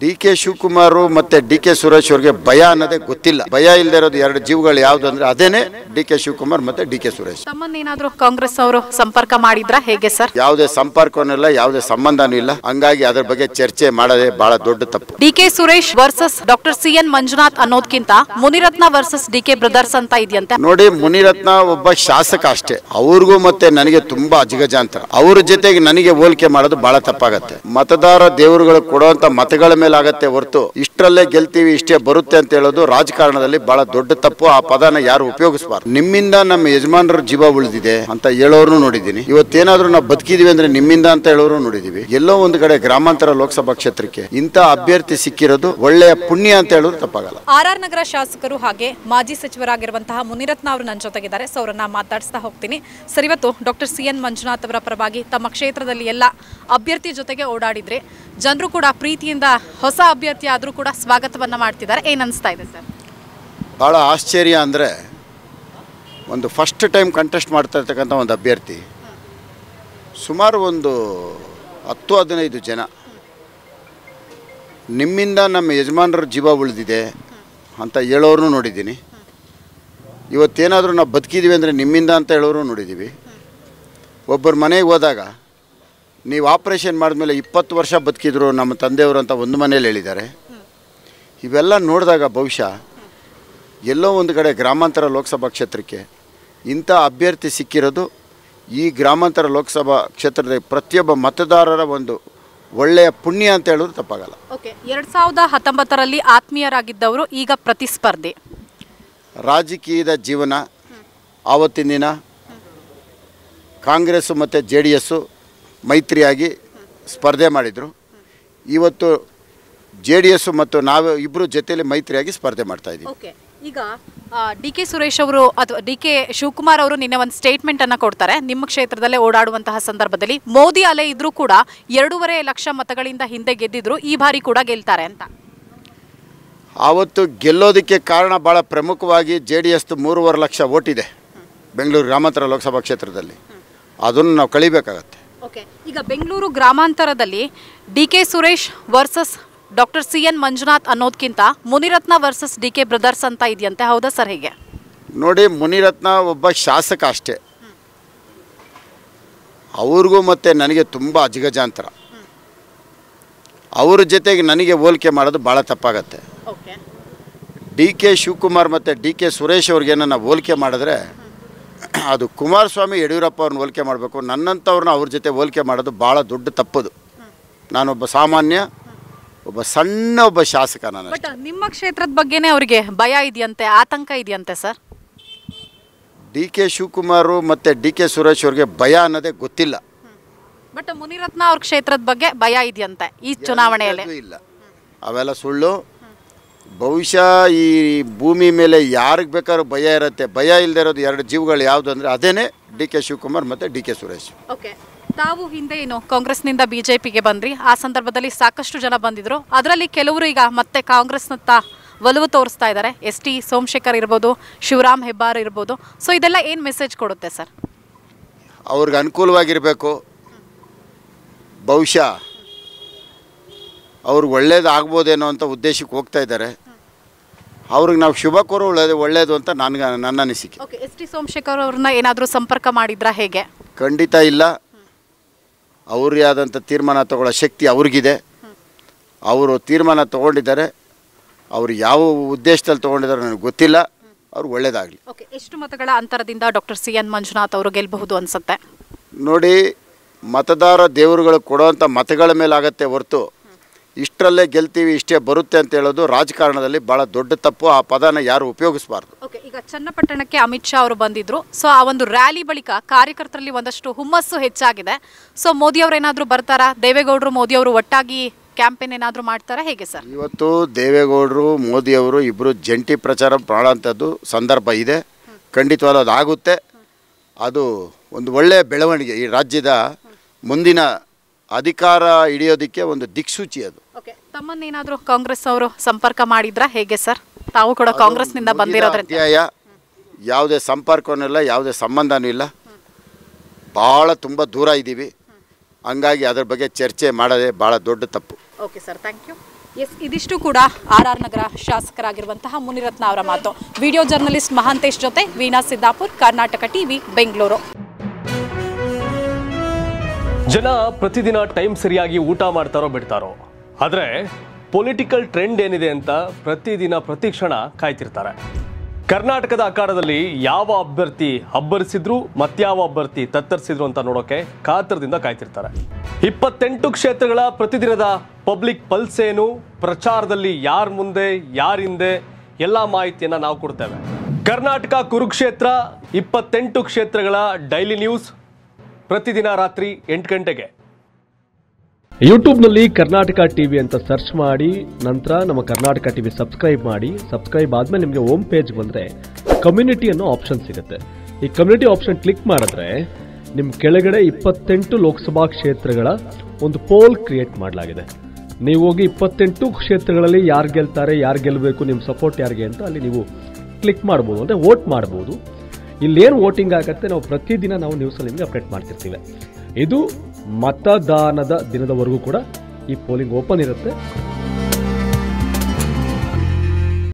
D K Shivakumar ಮತ್ತೆ D K Suresh ಅವ್ರಿಗೆ ಭಯ ಅನ್ನೋದೇ ಗೊತ್ತಿಲ್ಲ ಭಯ ಇಲ್ಲದೆ ಇರೋದು ಎರಡು ಜೀವಗಳು ಯಾವ್ದು ಅಂದ್ರೆ ಅದೇನೆ ಡಿ ಕೆ ಶಿವಕುಮಾರ್ ಮತ್ತೆ ಡಿ ಕೆ ಸುರೇಶ್ ತಮ್ಮನ್ನೇನಾದ್ರೂ ಕಾಂಗ್ರೆಸ್ ಅವರು ಸಂಪರ್ಕ ಮಾಡಿದ್ರಾ ಹೇಗೆ ಸರ್ ಯಾವುದೇ ಸಂಪರ್ಕನೂ ಇಲ್ಲ ಯಾವುದೇ ಸಂಬಂಧನೂ ಇಲ್ಲ ಹಂಗಾಗಿ ಅದ್ರ ಬಗ್ಗೆ ಚರ್ಚೆ ಮಾಡೋದೇ ಬಹಳ ದೊಡ್ಡ ತಪ್ಪು D K Suresh versus doctor C N Manjunath ಅನ್ನೋದ್ಕಿಂತ Munirathna versus D K brothers ಅಂತ ಇದೆಯಂತೆ ನೋಡಿ ಮುನಿರತ್ನ ಒಬ್ಬ ಶಾಸಕ ಅಷ್ಟೇ ಅವ್ರಿಗೂ ಮತ್ತೆ ನನಗೆ ತುಂಬಾ ಅಜಗಜಾಂತರ ಅವ್ರ ಜೊತೆಗೆ ನನಗೆ ಹೋಲಿಕೆ ಮಾಡೋದು ಬಹಳ ತಪ್ಪಾಗತ್ತೆ ಮತದಾರ ದೇವರುಗಳು ಕೊಡುವಂತ ಮತಗಳ ಮೇಲೆ ಆಗತ್ತೆ ಹೊರತು ಇಷ್ಟರಲ್ಲೇ ಗೆಲ್ತೀವಿ ಇಷ್ಟೇ ಬರುತ್ತೆ ಅಂತ ಹೇಳೋದು ರಾಜಕಾರಣದಲ್ಲಿ ಬಹಳ ದೊಡ್ಡ ತಪ್ಪು ಆ ಪದನ ಯಾರು ಉಪಯೋಗಿಸಬಾರ್ದು ನಿಮ್ಮಿಂದ ನಮ್ಮ ಯಜಮಾನರ ಜೀವ ಉಳಿದಿದೆ ಅಂತ ಹೇಳೋರು ನೋಡಿದ್ದೀನಿ ಇವತ್ತೇನಾದ್ರೂ ನಾವು ಬದುಕಿದೀವಿ ಅಂದ್ರೆ ನಿಮ್ಮಿಂದ ಅಂತ ಹೇಳೋರು ನೋಡಿದೀವಿ ಎಲ್ಲೋ ಒಂದು ಕಡೆ ಗ್ರಾಮಾಂತರ ಲೋಕಸಭಾ ಕ್ಷೇತ್ರಕ್ಕೆ ಇಂಥ ಅಭ್ಯರ್ಥಿ ಸಿಕ್ಕಿರೋದು ಒಳ್ಳೆಯ ಪುಣ್ಯ ಅಂತ ಹೇಳೋದು ತಪ್ಪಾಗಲ್ಲ ಆರ್ ಆರ್ ನಗರ ಶಾಸಕರು ಹಾಗೆ ಮಾಜಿ ಸಚಿವರಾಗಿರುವಂತಹ ಮುನಿರತ್ನ ಅವರು ನನ್ನ ಜೊತೆಗಿದ್ದಾರೆ ಸೊ ಅವರನ್ನ ಮಾತಾಡಿಸ್ತಾ ಹೋಗ್ತೀನಿ ಸರ್ ಇವತ್ತು ಡಾಕ್ಟರ್ ಸಿ ಎನ್ ಮಂಜುನಾಥ್ ಅವರ ಪರವಾಗಿ ತಮ್ಮ ಕ್ಷೇತ್ರದಲ್ಲಿ ಎಲ್ಲ ಅಭ್ಯರ್ಥಿ ಜೊತೆಗೆ ಓಡಾಡಿದ್ರೆ ಜನರು ಕೂಡ ಪ್ರೀತಿಯಿಂದ ಹೊಸ ಅಭ್ಯರ್ಥಿ ಆದರೂ ಕೂಡ ಸ್ವಾಗತವನ್ನ ಮಾಡ್ತಿದ್ದಾರೆ ಏನ್ ಅನಿಸ್ತಾ ಇದೆ ಸರ್ ಭಾಳ ಆಶ್ಚರ್ಯ ಅಂದರೆ ಒಂದು ಫಸ್ಟ್ ಟೈಮ್ ಕಂಟೆಸ್ಟ್ ಮಾಡ್ತಾ ಇರ್ತಕ್ಕಂಥ ಒಂದು ಅಭ್ಯರ್ಥಿ ಸುಮಾರು ಒಂದು ಹತ್ತು ಹದಿನೈದು ಜನ ನಿಮ್ಮಿಂದ ನಮ್ಮ ಯಜಮಾನರ ಜೀವ ಉಳಿದಿದೆ ಅಂತ ಹೇಳೋರು ನೋಡಿದ್ದೀನಿ ಇವತ್ತೇನಾದರೂ ನಾವು ಬದುಕಿದ್ದೀವಿ ಅಂದರೆ ನಿಮ್ಮಿಂದ ಅಂತ ಹೇಳೋರು ನೋಡಿದ್ದೀವಿ ಒಬ್ಬರ ಮನೆಗೆ ಹೋದಾಗ ನೀವು ಆಪ್ರೇಷನ್ ಮಾಡಿದ್ಮೇಲೆ ಇಪ್ಪತ್ತು ವರ್ಷ ಬದುಕಿದ್ರು ನಮ್ಮ ತಂದೆಯವರು ಅಂತ ಒಂದು ಮನೇಲಿ ಹೇಳಿದ್ದಾರೆ ಇವೆಲ್ಲ ನೋಡಿದಾಗ ಬಹುಶಃ ಎಲ್ಲೋ ಒಂದು ಕಡೆ ಗ್ರಾಮಾಂತರ ಲೋಕಸಭಾ ಕ್ಷೇತ್ರಕ್ಕೆ ಇಂಥ ಅಭ್ಯರ್ಥಿ ಸಿಕ್ಕಿರೋದು ಈ ಗ್ರಾಮಾಂತರ ಲೋಕಸಭಾ ಕ್ಷೇತ್ರದ ಪ್ರತಿಯೊಬ್ಬ ಮತದಾರರ ಒಂದು ಒಳ್ಳೆಯ ಪುಣ್ಯ ಅಂತ ಹೇಳೋದು ತಪ್ಪಾಗಲ್ಲ ಓಕೆ ಎರಡ್ ಸಾವಿರದ ಹತ್ತೊಂಬತ್ತರಲ್ಲಿ ಆತ್ಮೀಯರಾಗಿದ್ದವರು ಈಗ ಪ್ರತಿಸ್ಪರ್ಧಿ ರಾಜಕೀಯದ ಜೀವನ ಆವತ್ತಿನ ದಿನ ಕಾಂಗ್ರೆಸ್ಸು ಮತ್ತು ಜೆ ಡಿ ಎಸ್ಸು ಮೈತ್ರಿಯಾಗಿ ಸ್ಪರ್ಧೆ ಮಾಡಿದರು ಇವತ್ತು ಜೆ ಡಿ ಎಸ್ಸು ಮತ್ತು ನಾವು ಇಬ್ಬರು ಜೊತೆಯಲ್ಲಿ ಮೈತ್ರಿಯಾಗಿ ಸ್ಪರ್ಧೆ ಮಾಡ್ತಾಯಿದ್ದೀವಿ ಓಕೆ ಈಗ ಡಿ ಕೆ ಸುರೇಶ್ ಅವರು ಅಥವಾ ಡಿ ಕೆ ಶಿವಕುಮಾರ್ ಅವರು ನಿನ್ನೆ ಒಂದು ಸ್ಟೇಟ್ಮೆಂಟ್ ಅನ್ನ ಕೊಡ್ತಾರೆ ನಿಮ್ಮ ಕ್ಷೇತ್ರದಲ್ಲೇ ಓಡಾಡುವಂತಹ ಸಂದರ್ಭದಲ್ಲಿ ಮೋದಿ ಅಲೆ ಇದ್ರೂ ಕೂಡ ಎರಡೂವರೆ ಲಕ್ಷ ಮತಗಳಿಂದ ಹಿಂದೆ ಗೆದ್ದಿದ್ರು ಈ ಬಾರಿ ಕೂಡ ಗೆಲ್ತಾರೆ ಅಂತ ಆವತ್ತು ಗೆಲ್ಲೋದಕ್ಕೆ ಕಾರಣ ಭಾಳ ಪ್ರಮುಖವಾಗಿ ಜೆ ಡಿ ಎಸ್ದು ಮೂರುವರೆ ಲಕ್ಷ ಓಟಿದೆ ಬೆಂಗಳೂರು ಗ್ರಾಮಾಂತರ ಲೋಕಸಭಾ ಕ್ಷೇತ್ರದಲ್ಲಿ ಅದನ್ನು ನಾವು ಕಳಿಬೇಕಾಗತ್ತೆ ಓಕೆ ಈಗ ಬೆಂಗಳೂರು ಗ್ರಾಮಾಂತರದಲ್ಲಿ D K Suresh versus doctor C N Manjunath ಅನ್ನೋದ್ಕಿಂತ Munirathna versus D K brothers ಅಂತ ಇದೆಯಂತೆ ಹೌದಾ ಸರ್ ಹೇಗೆ ನೋಡಿ ಮುನಿರತ್ನ ಒಬ್ಬ ಶಾಸಕ ಅಷ್ಟೇ ಅವ್ರಿಗೂ ಮತ್ತು ನನಗೆ ತುಂಬ ಅಜಗಜಾಂತರ ಅವ್ರ ಜೊತೆಗೆ ನನಗೆ ಹೋಲಿಕೆ ಮಾಡೋದು ಭಾಳ ತಪ್ಪಾಗತ್ತೆ ಓಕೆ ಡಿ ಕೆ ಶಿವಕುಮಾರ್ ಮತ್ತು ಡಿ ಕೆ ಸುರೇಶ್ ಅವ್ರಿಗೇನ ನಾವು ಹೋಲಿಕೆ ಮಾಡಿದ್ರೆ ಅದು ಕುಮಾರಸ್ವಾಮಿ ಯಡಿಯೂರಪ್ಪ ಅವ್ರನ್ನ ಹೋಲಿಕೆ ಮಾಡಬೇಕು ನನ್ನಂಥವ್ರನ್ನ ಅವ್ರ ಜೊತೆ ಹೋಲಿಕೆ ಮಾಡೋದು ಭಾಳ ದೊಡ್ಡ ತಪ್ಪದು ನಾನೊಬ್ಬ ಸಾಮಾನ್ಯ ಒಬ್ಬ ಸಣ್ಣ ಒಬ್ಬ ಶಾಸಕ ನಾನು ಬಟ್ ನಿಮ್ಮ ಕ್ಷೇತ್ರದ ಬಗ್ಗೆನೇ ಅವರಿಗೆ ಭಯ ಇದೆಯಂತೆ ಆತಂಕ ಇದೆಯಂತೆ ಸರ್ ಡಿ ಕೆ ಶಿವಕುಮಾರು ಮತ್ತು ಡಿ ಕೆ ಸುರೇಶ್ ಅವ್ರಿಗೆ ಭಯ ಅನ್ನೋದೇ ಗೊತ್ತಿಲ್ಲ ಬಟ್ ಮುನಿರತ್ನ ಅವ್ರ ಕ್ಷೇತ್ರದ ಬಗ್ಗೆ ಭಯ ಇದೆಯಂತೆ ಈ ಚುನಾವಣೆಯಲ್ಲಿ ಯಾರಿಗೂ ಇಲ್ಲ ಅವೆಲ್ಲ ಸುಳ್ಳು ಬಹುಶಃ ಈ ಭೂಮಿ ಮೇಲೆ ಯಾರಿಗೆ ಬೇಕಾದ್ರೂ ಭಯ ಇರುತ್ತೆ ಭಯ ಇಲ್ಲದೆ ಇರೋದು ಎರಡು ಜೀವಗಳು ಯಾವುದು ಅಂದರೆ ಅದೇನೇ ಡಿ ಕೆ ಶಿವಕುಮಾರ್ ಮತ್ತು ಡಿ ಕೆ ಸುರೇಶ್ ಓಕೆ ತಾವು ಹಿಂದೆ ಏನು ಕಾಂಗ್ರೆಸ್ನಿಂದ ಬಿಜೆಪಿಗೆ ಬಂದ್ರಿ ಆ ಸಂದರ್ಭದಲ್ಲಿ ಸಾಕಷ್ಟು ಜನ ಬಂದಿದ್ರು ಅದರಲ್ಲಿ ಕೆಲವರು ಈಗ ಮತ್ತೆ ಕಾಂಗ್ರೆಸ್ನತ್ತ ಒಲವು ತೋರಿಸ್ತಾ ಇದ್ದಾರೆ ಎಸ್ ಟಿ ಸೋಮಶೇಖರ್ ಇರ್ಬೋದು ಶಿವರಾಮ್ ಹೆಬ್ಬಾರ್ ಇರ್ಬೋದು ಸೊ ಇದೆಲ್ಲ ಏನು ಮೆಸೇಜ್ ಕೊಡುತ್ತೆ ಸರ್ ಅವ್ರಿಗೆ ಅನುಕೂಲವಾಗಿರಬೇಕು ಬಹುಶಃ ಅವ್ರಿಗೆ ಒಳ್ಳೇದು ಆಗ್ಬೋದೇನೋ ಅಂತ ಉದ್ದೇಶಕ್ಕೆ ಹೋಗ್ತಾ ಇದ್ದಾರೆ ಅವ್ರಿಗೆ ನಾವು ಶುಭ ಕೋರೋ ಒಳ್ಳೇದು ಒಳ್ಳೇದು ಅಂತ ನನಗೆ ನನ್ನ ಅನಿಸಿಕೆ ಓಕೆ ಎಸ್ ಟಿ ಸೋಮಶೇಖರ್ ಅವ್ರನ್ನ ಏನಾದರೂ ಸಂಪರ್ಕ ಮಾಡಿದ್ರಾ ಹೇಗೆ ಖಂಡಿತ ಇಲ್ಲ ಅವ್ರೇ ಆದಂಥ ತೀರ್ಮಾನ ತಗೊಳ್ಳೋ ಶಕ್ತಿ ಅವ್ರಿಗಿದೆ ಅವರು ತೀರ್ಮಾನ ತೊಗೊಂಡಿದ್ದಾರೆ ಅವರು ಯಾವ ಉದ್ದೇಶದಲ್ಲಿ ತೊಗೊಂಡಿದ್ದಾರೆ ನನಗೆ ಗೊತ್ತಿಲ್ಲ ಅವ್ರಿಗೆ ಒಳ್ಳೇದಾಗಲಿ ಓಕೆ ಎಷ್ಟು ಮತಗಳ ಅಂತರದಿಂದ ಡಾಕ್ಟರ್ ಸಿ ಎನ್ ಮಂಜುನಾಥ್ ಅವರು ಗೆಲ್ಲಬಹುದು ಅನ್ಸುತ್ತೆ ನೋಡಿ ಮತದಾರ ದೇವರುಗಳು ಕೊಡುವಂಥ ಮತಗಳ ಮೇಲೆ ಆಗತ್ತೆ ಹೊರತು ಇಷ್ಟರಲ್ಲೇ ಗೆಲ್ತೀವಿ ಇಷ್ಟೇ ಬರುತ್ತೆ ಅಂತ ಹೇಳೋದು ರಾಜಕಾರಣದಲ್ಲಿ ಭಾಳ ದೊಡ್ಡ ತಪ್ಪು ಆ ಪದನ ಯಾರು ಉಪಯೋಗಿಸಬಾರ್ದು ಓಕೆ ಈಗ ಚನ್ನಪಟ್ಟಣಕ್ಕೆ ಅಮಿತ್ ಶಾ ಅವರು ಬಂದಿದ್ರು ಸೊ ಆ ಒಂದು ರ್ಯಾಲಿ ಬಳಿಕ ಕಾರ್ಯಕರ್ತರಲ್ಲಿ ಒಂದಷ್ಟು ಹುಮ್ಮಸ್ಸು ಹೆಚ್ಚಾಗಿದೆ ಸೊ ಮೋದಿ ಅವರು ಏನಾದರೂ ಬರ್ತಾರಾ ದೇವೇಗೌಡರು ಮೋದಿ ಅವರು ಒಟ್ಟಾಗಿ ಕ್ಯಾಂಪೇನ್ ಏನಾದರೂ ಮಾಡ್ತಾರಾ ಹೇಗೆ ಸರ್ ಇವತ್ತು ದೇವೇಗೌಡರು ಮೋದಿಯವರು ಇಬ್ಬರು ಜಂಟಿ ಪ್ರಚಾರ ಮಾಡೋಂಥದ್ದು ಸಂದರ್ಭ ಇದೆ ಖಂಡಿತವಾಗ್ಲೂ ಅದು ಆಗುತ್ತೆ ಅದು ಒಂದು ಒಳ್ಳೆಯ ಬೆಳವಣಿಗೆ ಈ ರಾಜ್ಯದ ಮುಂದಿನ ಅಧಿಕಾರ ಹಿಡಿಯೋದಕ್ಕೆ ಒಂದು ದಿಕ್ಸೂಚಿ ಅದು ಓಕೆ ತಮ್ಮನ್ನೇನಾದರೂ ಕಾಂಗ್ರೆಸ್ ಅವರು ಸಂಪರ್ಕ ಮಾಡಿದ್ರಾ ಹೇಗೆ ಸರ್ ತಾವು ಕೂಡ ಕಾಂಗ್ರೆಸ್ನಿಂದ ಮುಗಿದ ಬಂದಿರೋದ್ರಿಂದ ಅಧ್ಯಾಯ ಯಾವುದೇ ಸಂಪರ್ಕನೂ ಇಲ್ಲ ಯಾವುದೇ ಸಂಬಂಧನೂ ಇಲ್ಲ ಭಾಳ ತುಂಬ ದೂರ ಇದ್ದೀವಿ ಹಂಗಾಗಿ ಅದ್ರ ಬಗ್ಗೆ ಚರ್ಚೆ ಮಾಡೋದೇ ಭಾಳ ದೊಡ್ಡ ತಪ್ಪು okay sir thank you yes ಇದಿಷ್ಟು ಕೂಡ ಆರ್ ಆರ್ ನಗರ ಶಾಸಕರಾಗಿರುವಂತಹ ಮುನಿರತ್ನ ಅವರ ಮಾತು ವಿಡಿಯೋ ಜರ್ನಲಿಸ್ಟ್ ಮಹಾಂತೇಶ್ ಜೊತೆ ವೀಣಾ ಸಿದ್ದಾಪುರ್ ಕರ್ನಾಟಕ ಟಿವಿ ಬೆಂಗಳೂರು ಜನ ಪ್ರತಿದಿನ ಟೈಮ್ ಸರಿಯಾಗಿ ಊಟ ಮಾಡ್ತಾರೋ ಬಿಡ್ತಾರೋ ಆದರೆ ಪೊಲಿಟಿಕಲ್ ಟ್ರೆಂಡ್ ಏನಿದೆ ಅಂತ ಪ್ರತಿದಿನ ಪ್ರತಿ ಕ್ಷಣ ಕಾಯ್ತಿರ್ತಾರೆ ಕರ್ನಾಟಕದ ಅಖಾಡದಲ್ಲಿ ಯಾವ ಅಭ್ಯರ್ಥಿ ಅಬ್ಬರಿಸಿದ್ರು ಮತ್ಯಾವ ಅಭ್ಯರ್ಥಿ ತತ್ತರಿಸಿದ್ರು ಅಂತ ನೋಡೋಕೆ ಕಾತರದಿಂದ ಕಾಯ್ತಿರ್ತಾರೆ ಇಪ್ಪತ್ತೆಂಟು ಕ್ಷೇತ್ರಗಳ ಪ್ರತಿದಿನದ ಪಬ್ಲಿಕ್ ಪಲ್ಸ್ ಏನು ಪ್ರಚಾರದಲ್ಲಿ ಯಾರ ಮುಂದೆ ಯಾರ ಹಿಂದೆ ಎಲ್ಲ ಮಾಹಿತಿಯನ್ನ ನಾವು ಕೊಡ್ತೇವೆ ಕರ್ನಾಟಕ ಕುರುಕ್ಷೇತ್ರ ಇಪ್ಪತ್ತೆಂಟು ಕ್ಷೇತ್ರಗಳ ಡೈಲಿ ನ್ಯೂಸ್ ಪ್ರತಿದಿನ ರಾತ್ರಿ ಎಂಟು ಗಂಟೆಗೆ ಯೂಟ್ಯೂಬ್ನಲ್ಲಿ ಕರ್ನಾಟಕ ಟಿವಿ ಅಂತ ಸರ್ಚ್ ಮಾಡಿ ನಂತರ ನಮ್ಮ ಕರ್ನಾಟಕ ಟಿವಿ ಸಬ್ಸ್ಕ್ರೈಬ್ ಮಾಡಿ ಸಬ್ಸ್ಕ್ರೈಬ್ ಆದ್ಮೇಲೆ ನಿಮಗೆ ಹೋಮ್ ಪೇಜ್ ಬಂದರೆ ಕಮ್ಯುನಿಟಿ ಅನ್ನೋ ಆಪ್ಷನ್ ಸಿಗುತ್ತೆ ಈ ಕಮ್ಯುನಿಟಿ ಆಪ್ಷನ್ ಕ್ಲಿಕ್ ಮಾಡಿದ್ರೆ ನಿಮ್ಮ ಕೆಳಗಡೆ ಇಪ್ಪತ್ತೆಂಟು ಲೋಕಸಭಾ ಕ್ಷೇತ್ರಗಳ ಒಂದು ಪೋಲ್ ಕ್ರಿಯೇಟ್ ಮಾಡಲಾಗಿದೆ ನೀವು ಹೋಗಿ ಇಪ್ಪತ್ತೆಂಟು ಕ್ಷೇತ್ರಗಳಲ್ಲಿ ಯಾರು ಗೆಲ್ತಾರೆ ಯಾರು ಗೆಲ್ಲಬೇಕು ನಿಮ್ಮ ಸಪೋರ್ಟ್ ಯಾರಿಗೆ ಅಂತ ಅಲ್ಲಿ ನೀವು ಕ್ಲಿಕ್ ಮಾಡ್ಬೋದು ಅಂದರೆ ವೋಟ್ ಮಾಡ್ಬೋದು ಇಲ್ಲೇನು ವೋಟಿಂಗ್ ಆಗುತ್ತೆ ನಾವು ಪ್ರತಿದಿನ ನಾವು ನ್ಯೂಸಲ್ಲಿ ನಿಮಗೆ ಅಪ್ಡೇಟ್ ಮಾಡ್ತಿರ್ತೀವಿ ಇದು ಮತದಾನದ ದಿನದವರೆಗೂ ಕೂಡ ಈ ಪೋಲಿಂಗ್ ಓಪನ್ ಇರುತ್ತೆ